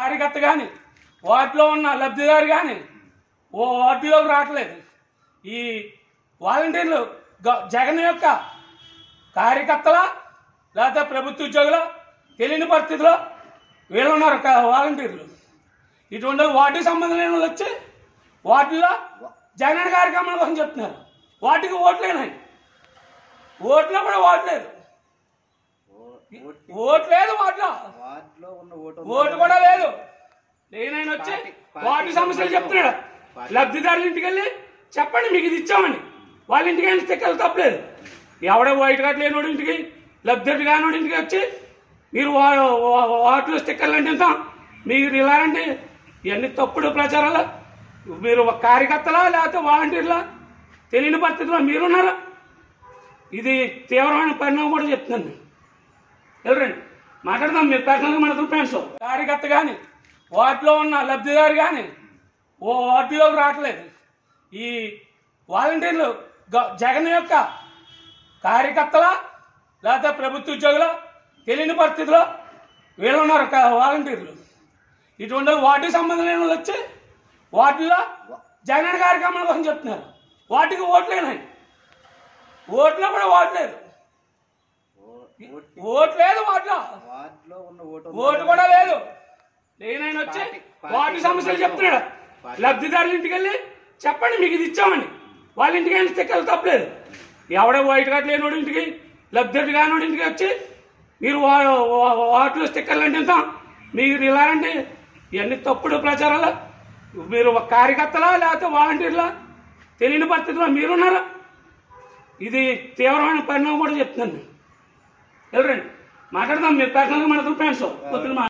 కార్యకర్త కానీ వార్డులో ఉన్న లబ్ధిదారు కానీ ఓ వార్డులోకి రావట్లేదు ఈ వాలంటీర్లు గ- జగన్ యొక్క కార్యకర్తల లేకపోతే ప్రభుత్వ ఉద్యోగుల తెలియని పరిస్థితిలో వీళ్ళు ఉన్నారు క- వాలంటీర్లు ఇటువంటి వాళ్ళు వాటికి సంబంధం లేని వాళ్ళు వచ్చి వాటిల్లో జగన్ కార్యక్రమాల కోసం చెప్తున్నారు వాటికి ఓట్లేనాయి ఓట్లో కూడా ఓట్లేదు ఓట్లేదు వాటిలో వార్డులో ఉన్న ఓటు ఓటు కూడా లేదు లేనైనా వచ్చి వాటి సమస్యలు చెప్తున్నాడు లబ్ధిదారుల ఇంటికి వెళ్ళి చెప్పండి మీకు ఇది ఇచ్చామని వాళ్ళ ఇంటికి వెళ్ళి స్టిక్కర్లు తప్పలేదు ఎవడో వైట్ కార్డు లేనివాడు ఇంటికి లబ్ధిదారు కానివాడు ఇంటికి వచ్చి మీరు వా- వా- వాటిలో స్టిక్కర్లు అంటిస్తాం మీరు ఇలా అంటే ఇవన్నీ తప్పుడు ప్రచారాలు మీరు ఒక కార్యకర్తలా లేకపోతే వాలంటీర్లా తెలియని పరిస్థితిలో మీరున్నారా ఇది తీవ్రమైన పరిణామం కూడా చెప్తున్నాను నేను. వెళ్ళరండి మాట్లాడదాం మీరు పర్సనల్గా మాట్లాడుతున్న ఫ్రెండ్స్ కార్యకర్త కానీ వార్డులో ఉన్న లబ్ధిదారు కానీ ఓ వార్డులోకి రావట్లేదు ఈ వాలంటీర్లు గ- జగన్ యొక్క కార్యకర్తల లేకపోతే ప్రభుత్వ ఉద్యోగుల తెలియని పరిస్థితిలో వీళ్ళు ఉన్నారు క- వాలంటీర్లు ఇటువంటి వాళ్ళు వాటికి సంబంధం లేని వాళ్ళు వచ్చి వాటిల్లో జగన్ కార్యక్రమాల కోసం చెప్తున్నారు వాటికి ఓట్లేనాయి ఓట్లో కూడా ఓట్లేదు ఓట్లేదు వాటిలో వార్డులో ఉన్న ఓటు ఓటు కూడా లేదు లేనైనా వచ్చి వాటి సమస్యలు చెప్తున్నాడు లబ్ధిదారుల ఇంటికి వెళ్ళి చెప్పండి మీకు ఇది ఇచ్చామని వాళ్ళ ఇంటికి వెళ్ళి స్టిక్కర్లు తప్పలేదు ఎవడో వైట్ కార్డు లేనివాడు ఇంటికి లబ్ధిదారు కానివాడు ఇంటికి వచ్చి మీరు వా- వా- వాటిలో స్టిక్కర్లు అంటిస్తాం మీరు ఇలా అంటే ఇవన్నీ తప్పుడు ప్రచారాలు మీరు ఒక కార్యకర్తలా లేకపోతే వాలంటీర్లా తెలియని పరిస్థితిలో మీరున్నారా ఇది తీవ్రమైన పరిణామం కూడా చెప్తున్నాను నేను. వెళ్ళరండి మాట్లాడదాం మీరు పర్సనల్గా మాట్లాడుతున్న ఫ్రెండ్స్ పొద్దున మా-